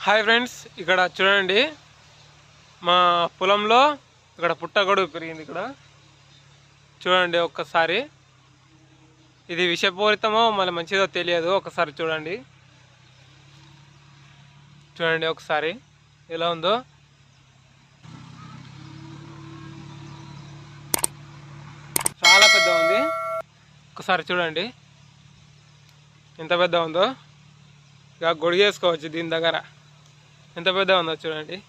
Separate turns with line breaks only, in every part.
hi friends ఇక్కడ చూడండి మా పొలంలో ఇక్కడ పుట్టగొడుగు పెరిగింది ఇక్కడ చూడండి ఒక్కసారి ఇది విషపూరితమో మళ్ళీ మంచిదో తెలియదు ఒకసారి చూడండి చూడండి ఒకసారి ఎలా ఉందో చాలా పెద్ద ఉంది ఒకసారి చూడండి ఎంత పెద్ద ఉందో ఇక గొడిగేసుకోవచ్చు దీని దగ్గర ఎంత పెద్ద ఉందో చూడండి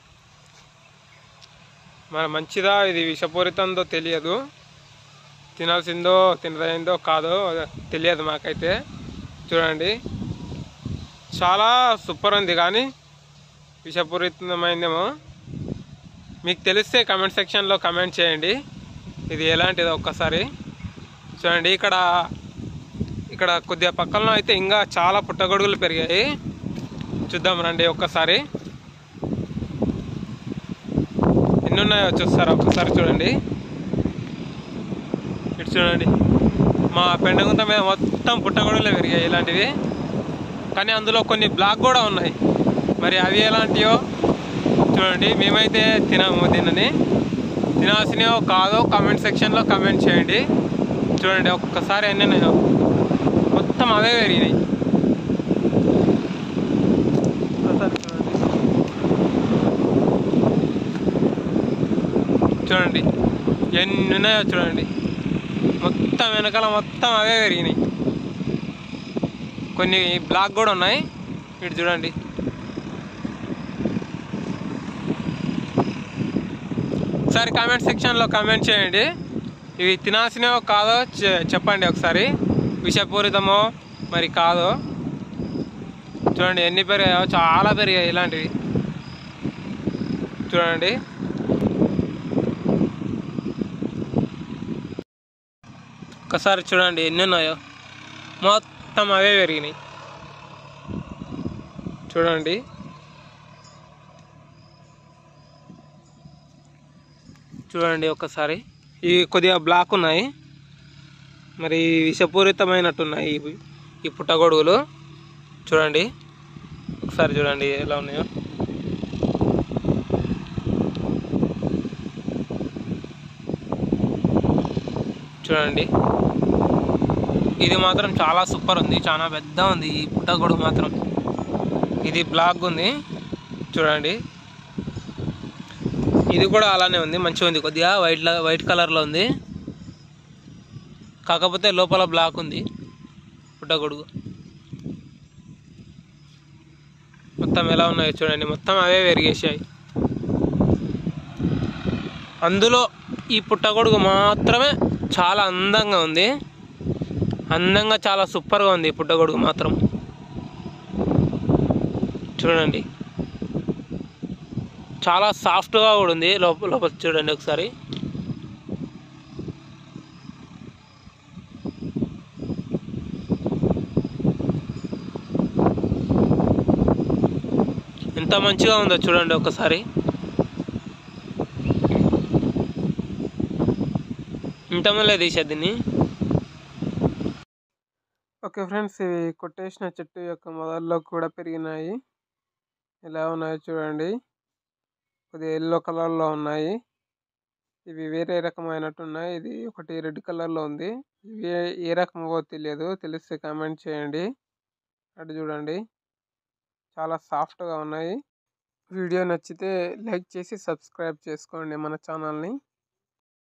మన మంచిదా ఇది విషపూరితందో తెలియదు తినాల్సిందో తినదైందో కాదో తెలియదు మాకైతే చూడండి చాలా సూపర్ ఉంది కానీ విషపూరితమైందేమో మీకు తెలిస్తే కమెంట్ సెక్షన్లో కమెంట్ చేయండి ఇది ఎలాంటిదో ఒక్కసారి చూడండి ఇక్కడ ఇక్కడ కొద్దిగా పక్కన అయితే ఇంకా చాలా పుట్టగొడుగులు పెరిగాయి చూద్దాం రండి ఒక్కసారి ఎన్ని ఉన్నాయో చూస్తారా ఒక్కసారి చూడండి ఇటు చూడండి మా పెండగుంత మీద మొత్తం పుట్టగొడుగులే పెరిగాయి ఇలాంటివి కానీ అందులో కొన్ని బ్లాక్ కూడా ఉన్నాయి మరి అవి ఎలాంటివో చూడండి మేమైతే తినము దీనిని తినాల్సినవో కాదో కామెంట్ సెక్షన్లో కామెంట్ చేయండి చూడండి ఒక్కసారి ఎన్ని ఉన్నాయో మొత్తం అవే పెరిగినాయి ఒకసారి చూడండి చూడండి ఎన్ని ఉన్నాయో చూడండి మొత్తం వెనకాల మొత్తం అవే పెరిగినాయి కొన్ని బ్లాక్ కూడా ఉన్నాయి ఇటు చూడండి ఒకసారి కామెంట్ సెక్షన్లో కామెంట్ చేయండి ఇవి తినాల్సినవో కాదో చె- చెప్పండి ఒకసారి విషపూరితమో మరి కాదో చూడండి ఎన్ని పెరిగాయో చాలా పెరిగాయి ఇలాంటివి చూడండి ఒకసారి చూడండి ఎన్ని ఉన్నాయో మొత్తం అవే పెరిగినాయి చూడండి చూడండి ఒకసారి ఇవి కొద్దిగా బ్లాక్ ఉన్నాయి మరి విషపూరితమైనట్టున్నాయి ఇవి ఈ పుట్టగొడుగులు చూడండి ఒకసారి చూడండి ఎలా ఉన్నాయో చూడండి ఇది మాత్రం చాలా సూపర్ ఉంది చాలా పెద్ద ఉంది ఈ పుట్టగొడుగు మాత్రం ఇది బ్లాక్ ఉంది చూడండి ఇది కూడా అలానే ఉంది మంచిగా ఉంది కొద్దిగా వైట్ వైట్ కలర్లో ఉంది కాకపోతే లోపల బ్లాక్ ఉంది పుట్టగొడుగు మొత్తం ఎలా ఉన్నాయో చూడండి మొత్తం అవే పెరిగేసాయి అందులో ఈ పుట్టగొడుగు మాత్రమే చాలా అందంగా ఉంది అందంగా చాలా సూపర్గా ఉంది ఈ పుట్టగొడుగు మాత్రం చూడండి చాలా సాఫ్ట్గా కూడా ఉంది లోపల లోపల చూడండి ఒకసారి ఎంత మంచిగా ఉందో చూడండి ఒకసారి ఇంతమంది తీసేది దీన్ని ఓకే ఫ్రెండ్స్ ఇవి కొట్టేసిన చెట్టు యొక్క మొదల్లో కూడా పెరిగినాయి ఎలా ఉన్నాయో చూడండి కొద్దిగా ఎల్లో కలర్లో ఉన్నాయి ఇవి వేరే రకమైనట్టు ఉన్నాయి ఇది ఒకటి రెడ్ కలర్లో ఉంది ఇవి ఏ- ఏ రకమో తెలియదు తెలిస్తే కామెంట్ చేయండి అటు చూడండి చాలా సాఫ్ట్గా ఉన్నాయి వీడియో నచ్చితే లైక్ చేసి సబ్స్క్రైబ్ చేసుకోండి మన ఛానల్ని